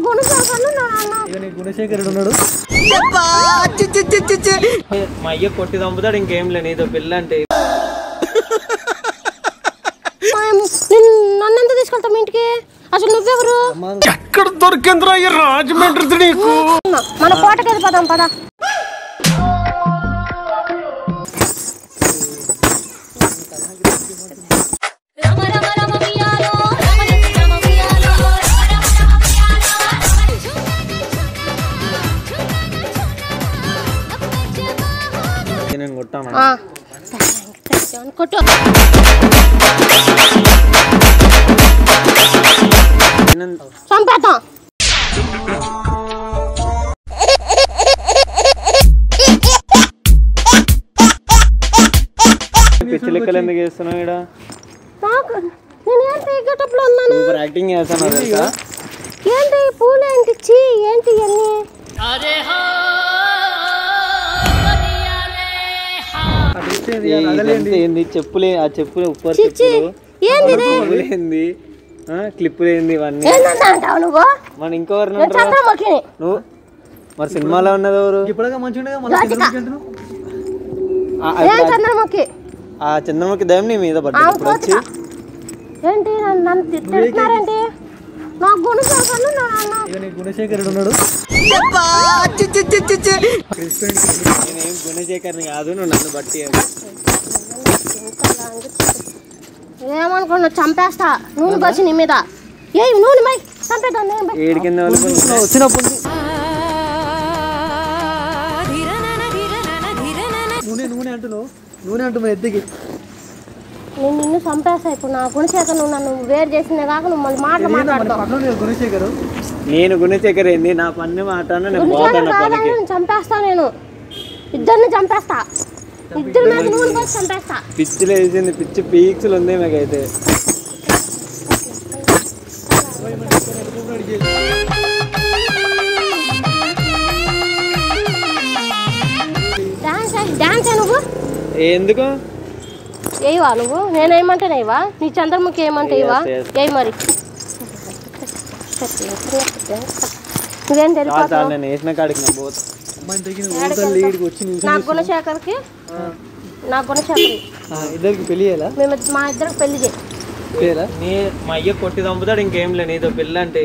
గుణశేఖర్ను నా నాన్న ఇక నీ గుణశేఖరుడు ఉన్నాడు మా అయ్య కొట్టి చంపుతాడు ఇంకేం లేదు నీతో పెళ్ళి అంటే మా అమ్మ, నిన్ను నన్ను ఎంత తీసుకెళ్తావు మీ ఇంటికి అసలు నువ్వెవరు ఎక్కడ దొరికిందిరా ఈ రాజమండ్రి నీకు మన కోటకి వెళ్ళిపోదాం పద నేను కొట్టాను ఆ. కొట్టు చంపేద్దాం పిచ్చి లెక్కలు ఎందుకు చేస్తున్నావు ఇక్కడ నాకు నేను ఏంటి గెటప్ లో ఉన్నాను సూపర్ యాక్టింగ్ చేస్తాను తెలుసా ఏంటి పూలు ఏంటి చీ ఏంటి ఇవన్నీ అటు ఇచ్చేది ఏ, ఇదంతా ఏంది చెప్పులే ఆ చెప్పులు ఉప్పర్ చిచ్చి చెప్పులు ఏంది ఇది? పువ్వులేంది క్లిప్పులు ఏంది ఇవన్నీ ఏంటన్నా అంటావు నువ్వు మన ఇంకెవరు నేను చంద్రముఖిని నువ్వు మరి సినిమాలో ఉన్నది ఎవరు ఇప్పుడుగా మంచిగా ఉండగా మళ్ళీ రాధిక. అంటున్నావు ఆ- ఆ- ఏం చంద్రముఖి ఆ చంద్రముఖి దయం నీ మీద పడ్డది ఆమె ఇప్పుడు వచ్చి కోతిక ఏంటి నన్ను నన్ను తి- తిడుతున్నారేంటి నా గుణశేఖర్ను నా నాన్న ఇక నీ గుణశేఖరుడు ఉన్నాడు నేనేం గుణశేఖర్ని కాదు నువ్వు నన్ను బట్టి ఏమనుకున్నా చంపేస్తా నూనె బస్సు నీ మీద ఏ నూనె మై చంపేద్దాం నేను పోయి. ఏడు కింద వాళ్ళు వచ్చినప్పుడు నూనె నూనె అంటున్నావు నూనె అంటున్నావు ఎద్దుకి నేను నిన్ను చంపేస్తా ఇప్పుడు నా గుణశేఖర్ నువ్వు నన్ను వేరు చేసిందే కాక నువ్వు మళ్ళీ మాటలు ఏందో మరి మాట్లాడతావు పక్కన ఉంది గుణశేఖరు నేను గుణశేఖర్ ఏంది నా పన్ను మాట్లాడినా నేను గుణశేఖర్ పోతాను కాదని పనికి నేను చంపేస్తా నేను ఇద్దరిని చంపేస్తా ఇద్దరి మీద నూనె పోసి చంపేస్తా పిచ్చిలు వేసింది పిచ్చి పీక్స్లు ఉంది మాకైతే డాన్స్ డాన్స్ నువ్వు ఎందుకు వేయవా నువ్వు నేనేమంటే నేవా నీ చంద్రముఖి ఏమంటే ఇవా Yes, yes. వేయి మరి నువ్వేం చాలు చాలు తెలిపోతావు నేను వేసిన కాడికి నేను పోతా అమ్మాయిని తగిన ఊరికల్ లీడ్కి వచ్చి నిల్చొని నా గుణశేఖర్కి నా గుణశేఖర్ ఆ, ఇద్దరికి పెళ్లి చేయాలా మేము మా ఇద్దరికి పెళ్లి చేయి చేయాలా నీ మా అయ్య కొట్టి చంపుతాడు ఇంకేం లేదు నీతో పెళ్ళి అంటే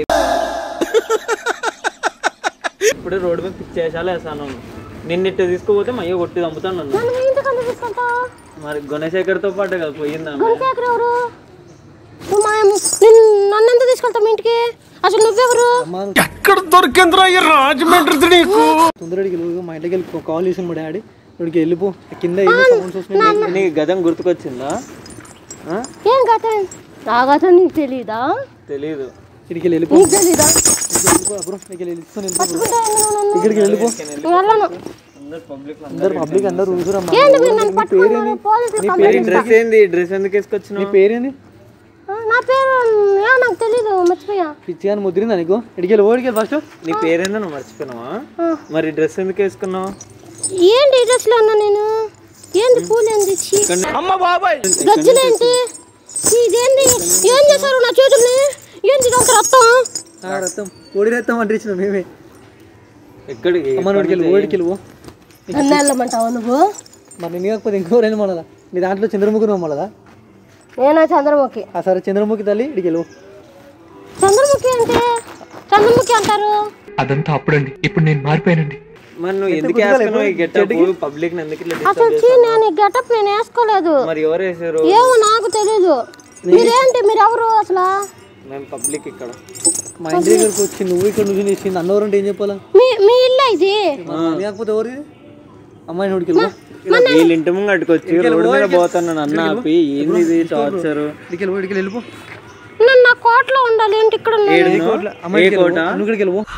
ఇప్పుడు రోడ్డు మీద పిచ్చి వేసాలు వేసాను నిన్నిట్టు తీసుకుపోతే మా అయ్య కొట్టి చంపుతాను నన్ను నన్ను మీ ఇంటికి ఎందుకు తీసుకుంటావు మరి గుణశేఖర్తో పాటు కదా పోయిందా గుణశేఖర్ ఎవరు నువ్వు మా నిన్ను నన్ను ఎంత తీసుకెళ్తావు మీ ఇంటికి అసలు నువ్వెవరు అమ్మా ఎక్కడ దొరికిందిరా ఈ రాజమండ్రి నీకు తొందరడికి వెళ్ళి మా ఇంటికి వెళ్ళి కాల్ చేసాను మా డాడీ ఇక్కడికి వెళ్ళిపో కింద ఏదో సౌండ్స్ వస్తున్నాయి నీకు గతం గుర్తుకొచ్చిందా ఆ? ఏం గత నా గత నీకు తెలీదా తెలీదు ఇక్కడికి వెళ్ళి వెళ్ళిపో నీకు తెలీదా ఇక్కడికి వెళ్ళిపో బ్రో ఇక్కడికి వెళ్ళి వెళ్ళిపో వెళ్ళిపో పట్టుకుంటా ఎందుకు నన్ను ఇక్కడికి వెళ్ళిపో నేను వెళ్ళను అందరు పబ్లిక్ అందరు పబ్లిక్ అందరు ఊరుకురమ్మా ఏంటి మీరు నన్ను పట్టుకున్నారు పోలీసులు కంప్లైంట్ డ్రెస్ ఏంది డ్రెస్ ఎందుకు వేసుకొచ్చినావు పేరేంది ఆ, నా పేరు ఏ నాకు తెలీదు మర్చిపోయా పిచ్చి కానీ ముద్రిందా నీకు ఇడికి వెళ్ళి ఓడికి వెళ్ళి ఫస్ట్ నీ పేరేందో నువ్వు మర్చిపోయినావా ఆ. మరి డ్రెస్ ఎందుకు వేసుకున్నావు ఏంటి ఈ డ్రెస్లో ఉన్నా నేను ఏంది పూలు ఏంది ఛీ. గజ్జలేంటి ఛీ, ఇదేంది ఏం చేశారు నా చేతుల్ని ఏంది ఇదంత రక్తం రక్తం ఓడి రక్తం అంటే ఇచ్చిన మేమే ఎక్కడికి అమ్మ నోడికి వెళ్ళి ఓడికి వెళ్ళి పో నన్ను వెళ్ళమంటావా నువ్వు మరి నేను కాకపోతే ఇంకోరైనా మనదా నీ దాంట్లో చంద్రముఖి నువ్వు మనదా నేనా చంద్రముఖి ఆ సరే చంద్రముఖి తల్లి ఇడికి వెళ్ళి చంద్రముఖి అంటే చంద్రముఖి అంటారు అదంతా అప్పుడండి ఇప్పుడు నేను మారిపోయానండి మరి నువ్వు ఎందుకు వేసుకున్నావు ఈ గెటప్ పబ్లిక్ ఎందుకు ఇట్లా disturb అసలు చీ నేను ఈ గెటప్ నేను వేసుకోలేదు మరి ఎవరు వేసారు ఏమో నాకు తెలీదు మీరేంటి మీరు ఎవరు అసలు మేము పబ్లిక్ ఇక్కడ మా ఇంటి దగ్గరకు వచ్చి నువ్వు ఇక్కడ నుంచి చేసింది అన్నవరు అంటే ఏం చెప్పాలా మీ మీ ఇల్లు ఇది మరి లేకపోతే ఎవరు అమ్మాయి నోడికి వెళ్ళి పో. వీళ్ళ ఇంటి ముంగటికి వచ్చి రోడ్డు మీద పోతాను నన్ను ఆపి ఏంది ఇది టార్చర్ ఇడికి వెళ్ళి పో, ఇడికి వెళ్ళి పో నన్ను నా కోటలో ఉండాలి ఏంటి ఇక్కడ ఉన్నాను? అమ్మాయి నువ్వు ఇక్కడికి వెళ్ళి పో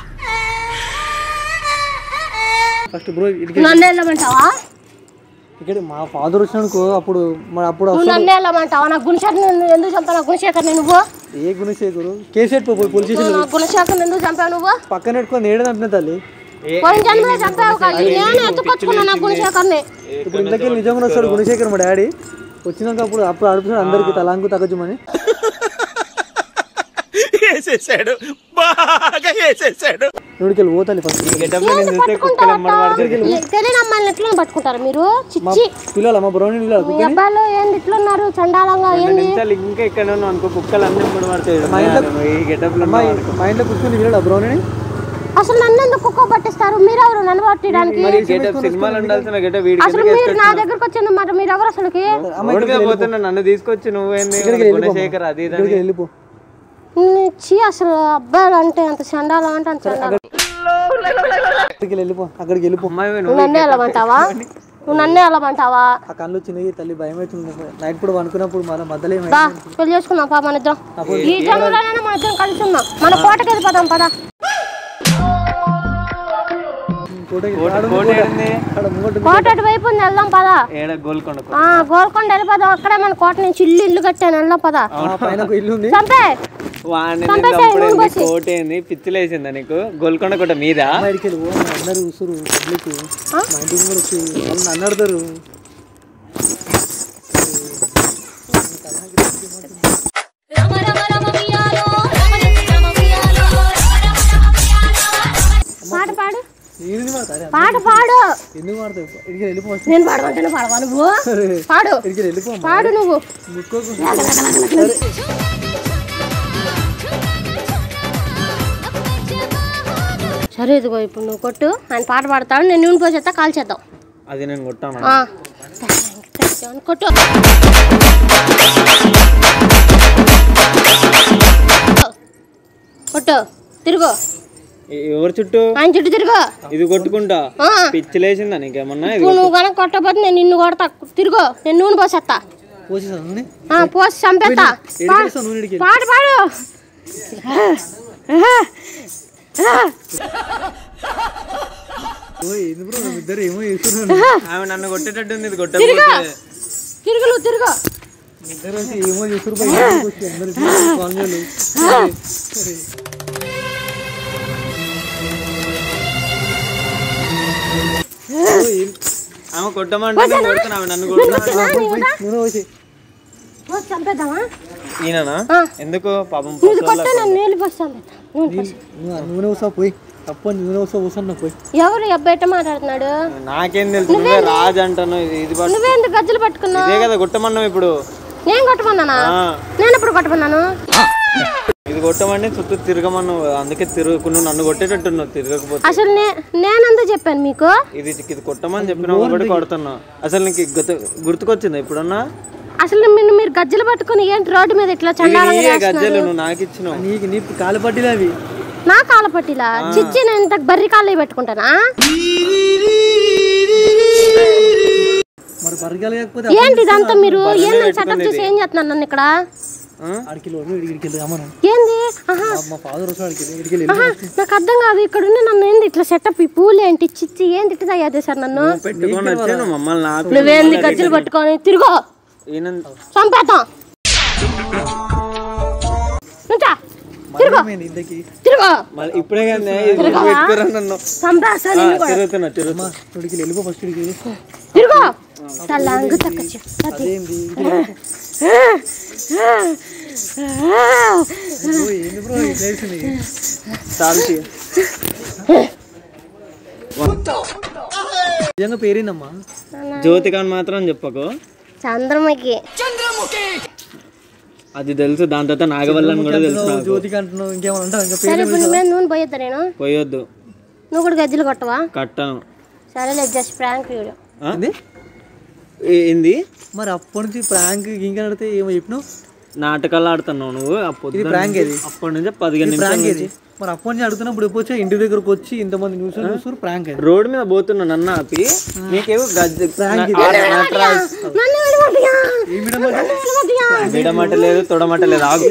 ఫస్ట్ బ్రో ఇడికి నన్ను వెళ్ళమంటావా ఇక్కడ మా ఫాదర్ వచ్చినానుకో అప్పుడు మరి అప్పుడు నువ్వు నన్ను వెళ్ళమంటావా నా గుణశేఖర్ ఎందుకు చంపావు నా గుణశేఖర్ నువ్వు ఏ గుణశేఖరు కేసు పెట్టుకో పోయి పోలీస్ స్టేషన్ నా గుణశేఖర్ ఎందుకు చంపావు నువ్వు పక్కన పెట్టుకొని ఏడదంటున్నా తల్లి పోయిన జన్మలో చంపావు కాదు నేను ఎత్తుకొచ్చుకున్నా నా గుణశేఖర్ని ఇప్పుడు ఇంతకీ నిజంగా వస్తాడు గుణశేఖర్ మా డాడీ వచ్చినాక అప్పుడు అప్పుడు అడుపుతాడు అందరికి తలాంకు తగ్గజమని వేసేసాడు బాగా వేసేసాడు ఇక్కడికి వెళ్ళి పోతాలి ఫస్ట్ గెటప్ నేను చూస్తే కుక్కలు ఎమ్మడి పడుతుంది తెలియని అమ్మాయిని ఎట్లా పట్టుకుంటారు మీరు చిచ్చి పిల్లలు అమ్మ బ్రౌన్ పిల్లలు మీ అబ్బాయిలు ఏంది ఇట్లున్నారు చండాలంగా రెండు ఏంది నిమిషాలు ఇంకా ఇక్కడ ఉన్నావు అనుకో కుక్కలు అన్ని ఎమ్మడి పడతాయి ఈ గెటప్ లో మా మా ఇంట్లో కూర్చుని పిల్లలు బ్రౌన్ అసలు నన్ను ఎందుకు కుక్క పట్టిస్తారు మీరెవరు నన్ను పట్టడానికి మరి గెటప్ సినిమాలు ఉండాల్సిన గెటప్ వీడికి అసలు మీరు నా దగ్గరకు వచ్చింది మాట మీరు ఎవరు అసలుకి రోడ్డు మీద పోతున్నా నన్ను తీసుకొచ్చి నువ్వేంది గుణశేఖర్ అది ఇది అని. ఇక్కడికి వెళ్ళిపో చి అసలు అబ్బాయిలు అంటే అంత చండాలం అంటే అంత చండాలం అక్కడికి వెళ్ళిపో అక్కడికి వెళ్ళిపో అమ్మాయి నువ్వు నువ్వు నన్నే వెళ్ళమంటావా నువ్వు నన్నే వెళ్ళమంటావా ఆ కళ్ళు చిన్నవి తల్లి భయం అవుతుంది నైట్ కూడా అనుకున్నప్పుడు మన మధ్యలో ఏమైంది? దా పెళ్లి చేసుకుందాం పా మన ఇద్దరం ఈ జన్మలోనే మన ఇద్దరం కలిసి ఉన్నాం మన కోటకి వెళ్ళిపోదాం పదా కోటకి కోట- కోట ఏడుంది ఆడ ముంగట కోట అటు వైపు ఉంది వెళ్దాం పదా ఏడ గోల్కొండకు ఆ గోల్కొండ వెళ్ళిపోదాం అక్కడే మన కోట నుంచి ఇల్లు ఇల్లు కట్టాను వెళ్దాం పదా ఆ పైన ఒక ఇల్లు ఉంది చంపే వాడిని చంపేసేయ్, చంపడేంది ముందుకు వచ్చి. కోట ఏంది పిచ్చిలేసిందా నీకు గోల్కొండ కోట మీద బయటికి వెళ్ళి పో అందరు ఉసురు పబ్లిక్ మా ఇంటికి కూడా వచ్చి వాళ్ళు నన్ను అడతారు పాట పాడు నేను మాడతారే పాట పాడు ఎందుకు మాడతావు ఇక్కడికి వెళ్ళిపో ఫస్ట్ నేను పాడమంటేనే పాడవా నువ్వు పాడు ఇక్కడికి వెళ్ళిపో పాడు నువ్వు ముక్కోకు సరే ఇదిగో ఇప్పుడు నువ్వు కొట్టు ఆయన పాట పాడతాడు నేను నూనె పోసేస్తా కాల్ చేద్దాం అది నేను కొట్టాను ఆ. కొట్టు కొట్టు తిరుగు ఎ- ఎవరి చుట్టూ ఆయన చుట్టూ తిరుగు ఇది కొట్టుకుంటా ఆ. పిచ్చిలేసిందా నీకేమన్నా ఇది ఇప్పుడు నువ్వు కనుక కొట్టకపోతే నేను నిన్ను కొడతా తిరుగు నేను నూనె పోసేస్తా పోసేసాను నూనె ఆ, పోసి చంపేస్తా ఎడికి వేస్తావు నూనె ఎడికి పాడు పాడు ఓయ్ ఎందుకు బ్రో మేము ఇద్దరు ఏమో చేస్తున్నాను ఆమె నన్ను కొట్టేటట్టుంది ఇది తిరుగు కొట్టకపోతే తిరుగు నువ్వు తిరుగు ఇద్దరు వచ్చి ఏమో చేస్తారు పై ఇంటికి వచ్చి అందరు కాలనీలు ఆమె కొట్టమంటే నేను కొడుతున్నా ఆమె నన్ను కొడుతున్నా నూనె పోసి పోసి చంపేద్దామా ఈయననా ఆ. ఎందుకు పాపం ఇది కొట్టు నేను నీళ్ళు పోసి చంపేద్దా నూనె పోసి. నువ్వు ఆ నూనె వస్తా పోయి తప్ప నూనె వస్తా వస్తాను పోయి ఎవరు ఈ అబ్బాయి ఎట్ట మాట్లాడుతున్నాడు నాకేం తెలుసు నువ్వే రాజు అంటాను ఇది ఇది పట్టు నువ్వే ఎందుకు గజ్జలు పట్టుకున్నావు ఇదే కదా కొట్టమన్నావు ఇప్పుడు నేను కొట్టమన్నానా ఆ. నేను ఎప్పుడు కొట్టమన్నాను ఇది కొట్టమని చుట్టూ తిరగమన్నావు అందుకే తిరుగుకు నువ్వు నన్ను కొట్టేటట్టున్నావు తిరగకపోతే అసలు నే నేనెందుకు చెప్పాను మీకు ఇది ఇది కొట్టమని చెప్పిన కూడా కొడుతున్నావు అసలు నీకు గుర్తు గుర్తుకొచ్చిందా ఇప్పుడన్నా అసలు మీరు మీరు గజ్జలు పట్టుకుని ఏంటి రోడ్డు మీద ఇట్లా ఇవి చండాలంగా నీయే చేస్తున్నారు గజ్జలు నువ్వు నాకు ఇచ్చినావు నీకు నీ కాలు పట్టిలు అవి నా కాళ్ళ పట్టిలా చిచ్చి నేను ఇంత బర్రి కాళ్ళు పెట్టుకుంటానా మరి బరగాలి కాకపోతే ఏంటి ఇదంతా మీరు ఏంది సెటప్ చేసి ఏం చేస్తున్నారు నన్ను ఇక్కడ ఆడికి ఇడికి వెళ్ళి అమ్మను ఏంది ఆహా మా ఫాదర్ వస్తాడు ఆడికి ఇడికి వెళ్ళి ఆహా నాకు అర్థం కాదు ఇక్కడ ఉండి నన్ను ఏంది ఇట్లా సెటప్ ఈ పూలు ఏంటి చిచ్చి ఏంది ఇట్లా తయారు చేశారు నన్ను పెట్టుకొని వచ్చాను మమ్మల్ని ఆపి నువ్వేంది గజ్జలు పట్టుకొని తిరుగు ఈయన చంపేద్దాం నుంచా తిరుగు ఏమైంది ఇంతకి తిరుగు మళ్ళీ ఇప్పుడే కానీ ఇది పెట్టుకోరా నన్ను చంపేస్తా ఆ, నిన్ను కూడా. తిరుగుతున్నా తిరుగుతున్నా ఇడికి వెళ్ళి వెళ్ళిపో ఫస్ట్ ఇడికి వెళ్ళి తిరుగు తల్లంగు తక్కచ్చు అదేంది బ్రో ఏంది బ్రో ఇట్లా వేసింది చాలు తీ. నిజంగా పేరేందమ్మా జ్యోతికాని మాత్రం చెప్పకు చంద్రముఖి అది తెలుసు దాని తర్వాత నాగవల్లని కూడా తెలుసు నాకు జ్యోతికి అంటున్నావు ఇంకేమైనా అంటావు ఇంకా సరే పేరు ఇప్పుడు నువ్వే నూనె పోయొద్దా నేను పోయొద్దు నువ్వు కూడా గజ్జలు కొట్టవా కట్టను సరేలే జస్ట్ ప్రాంక్ వీడియో ఆ? ఏంది? ఏ- ఏంది మరి అప్పటి నుంచి ప్రాంక్ ఇంకా నడితే ఏమో చెప్పినావు నాటకాలు ఆడుతున్నావు నువ్వు ఆ పొద్దున్న prank నుంచి- ఇది. అప్పటి నుంచి పదిహేను నిమిషాల ప్రాంక్ నుంచి ఏది మరి అప్పటి నుంచి అడుగుతున్నప్పుడు ఎప్పుడు వచ్చా ఇంటి దగ్గరకు వచ్చి ఇంతమంది న్యూస్ చూస్తారు ప్రాంక్ అది రోడ్డు మీద పోతున్నా నన్ను ఆపి నీకేమో గజ్జ Prank నా- ఆ నటరాజ్ నన్ను విడమొద్దుగా. ఏం విడమ నన్ను విడమొద్దుగా. విడమట లేదు తొడమట లేదు ఆగు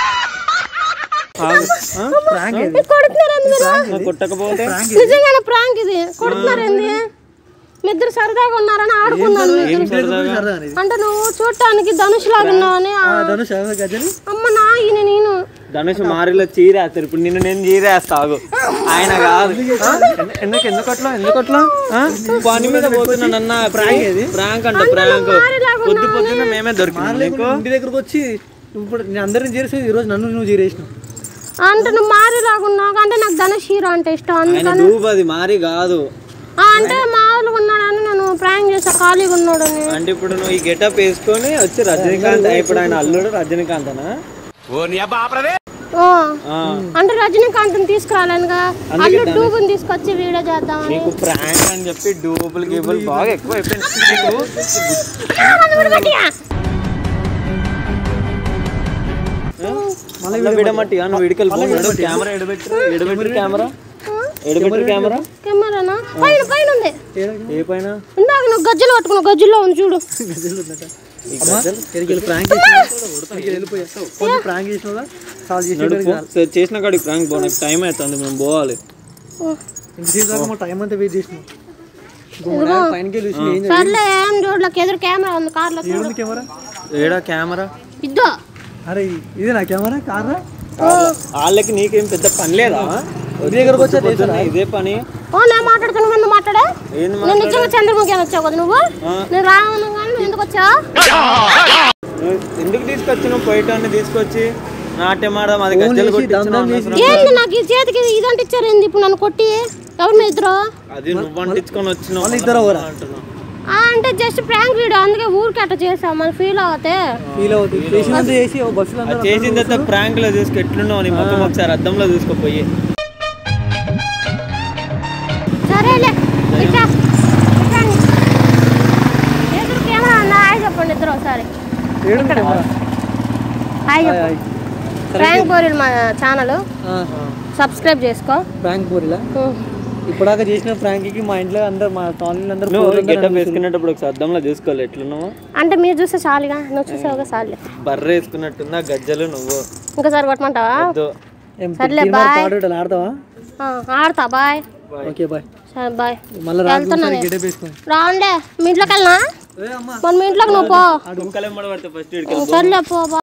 ఆగు ఆ? ప్రాంక్ అది ఇది కొడుతున్నారు ఎందుకు ఆ, కొట్టకపోతే నిజంగానే ప్రాంక్ ఇది కొడుతున్నారు ఏంది మీ ఇద్దరు సరదాగా ఉన్నారని ఆడుకున్నాను ఏం ఇంటి దగ్గర సరదాగా సరదా అనేది అంటే నువ్వు చూడటానికి ధనుష్ లాగా ఉన్నావని ఆ, ఆ ధనుష్ ఆ గజని అమ్మ నా ఈయన నేను ధనుష్ మారిలో చీరేస్తారు ఇప్పుడు నిన్ను నేను చీరేస్తా ఆగు ఆయన కాదు ఆ? ఎందు- ఎందుకు ఎందుకు అట్లా ఎందుకు అట్లా ఆ? పని మీద పోతున్నా నన్న ప్రాంక్ ప్రాంక్ అంట ప్రాంక్ పొద్దు పొద్దున్న మేమే దొరికినాం నీకు ఇంటి దగ్గరకు వచ్చి ఇప్పుడు నేను అందరిని చేరేసి ఈ రోజు నన్ను నువ్వు చేరేసినావు అంటే నువ్వు మారి లాగున్నావు అంటే నాకు ధనుష్ హీరో అంటే ఇష్టం ఆయన అందుకని డూబ్ అది మారి కాదు ఆ, అంటే మామూలుగా ఉన్నాడని నేను ప్రాంక్ చేసా ఖాళీగా ఉన్నాడని అంటే ఇప్పుడు నువ్వు ఈ గెటప్ వేసుకొని వచ్చి రజనీకాంత్ ఇప్పుడు ఆయన అల్లుడు రజనీకాంత్ అనా ఓ, అంటే రజనీకాంత్ తీసుకురాలేనుగా అల్లు డూబుని తీసుకొచ్చి వీడియో చేద్దామని నీకు ప్రాంక్ అని చెప్పి డూబుల్ గీబుల్ బాగా ఎక్కువ అయిపోయింది నీకు మళ్ళీ విడమట్టి నువ్వు విడికల్ కెమెరా ఎడబెట్టు ఎడబెట్టు కెమెరా ఎడబెట్టు కెమెరా కెమెరానా పైన పైన ఉంది ఏ పైన ఇందాక నువ్వు గజ్జలు పట్టుకున్నావు గజ్జల్లో ఉంది చూడు ఎక్కడికి వెళ్ళి ప్రాంక్ చేసిన వెళ్ళిపోయా కొంచెం ప్రాంక్ చేసిన చాలా చేసిన నడుపు సరే, చేసిన కాడికి ప్రాంక్ పో నాకు టైం అవుతుంది మేము పోవాలి ఇంత టైం అంతా వెయిట్ చేసిన పైనకి వెళ్ళి చూసిన ఏం సర్లే ఏం చూడలేక ఎదురు కెమెరా ఉంది కార్లో చూడు చేయాలి కెమెరా ఏడా కెమెరా ఇద్దో అరే ఇది నా కెమెరా కారా వాళ్ళకి నీకేం పెద్ద పని లేదా దగ్గరకు వచ్చా పొద్దున్న ఇదే పని ఓ నేను మాట్లాడుతున్నా నువ్వు మాట్లాడా ఏంది నేను నిజంగా చంద్రముఖి అని వచ్చావు కదా నువ్వు నేను రాను కానీ నువ్వు ఎందుకు వచ్చావు నువ్వు ఎందుకు తీసుకొచ్చినావు పోయిటాన్ని తీసుకొచ్చి నాట్యం ఆడదాం అది గజ్జలు కొట్టించినావు అనవసరం. ఏంది నాకు ఈ చేతికి ఇదంటే ఇచ్చారు ఏంది ఇప్పుడు నన్ను కొట్టి ఎవరు మీ ఇద్దరు అది నువ్వు అంటించుకొని వచ్చినావు వాళ్ళు ఇద్దరు ఎవరా? అంటున్నావు. ఆ, అంటే జస్ట్ ప్రాంక్ వీడియో అందుకే ఊరికి అట్ట చేసాం మన ఫీల్ అవుతే ఫీల్ అవుతుంది చేసినంత చేసి ఓ బస్సులో అది చేసిన తర్వాత ప్రాంక్ లో చూసుకు ఎట్లున్నావు నీ మొత్తం ఒకసారి అద్దంలో చూసుకోపోయి సరేలే ఇట్లా ఇట్లండి. ఎదురు కెమెరా ఉందా హాయ్ చెప్పండి ఇద్దరు ఒకసారి ఏడు కెమెరా హాయ్ చెప్పు ప్రాంక్ బోరిల్ మా ఛానల్ సబ్స్క్రైబ్ చేసుకో ప్రాంక్ పూరిలా ఉం. ఇప్పటిదాకా చేసిన ప్రాంక్కి మా ఇంట్లో అందరు మా కాలనీ అందరు నువ్వు గెటప్ వేసుకునేటప్పుడు ఒకసారి అద్దంలో చూసుకోవాలి ఎట్లున్నావు అంటే మీరు చూస్తే చాలుగా నువ్వు చూసావుగా చాలులే బర్రె వేసుకున్నట్టుందా గజ్జలు నువ్వు ఇంకోసారి కొట్టమంటావా వద్దు ఏం సర్లే, సినిమా bye. పాడేటోళ్ళు ఆడతావా ఆ, ఆడతా బాయ్ ఓకే బాయ్ సరే బాయ్ మళ్ళీ వెళ్తున్నా రాత్రి నేను. గెటప్ వేసుకోండి రావుండే మీ ఇంట్లోకి వెళ్ళనా మన మీ ఇంట్లోకి నువ్వు పో కుక్కలేం పడబడితే ఫస్ట్ సర్లే పో బా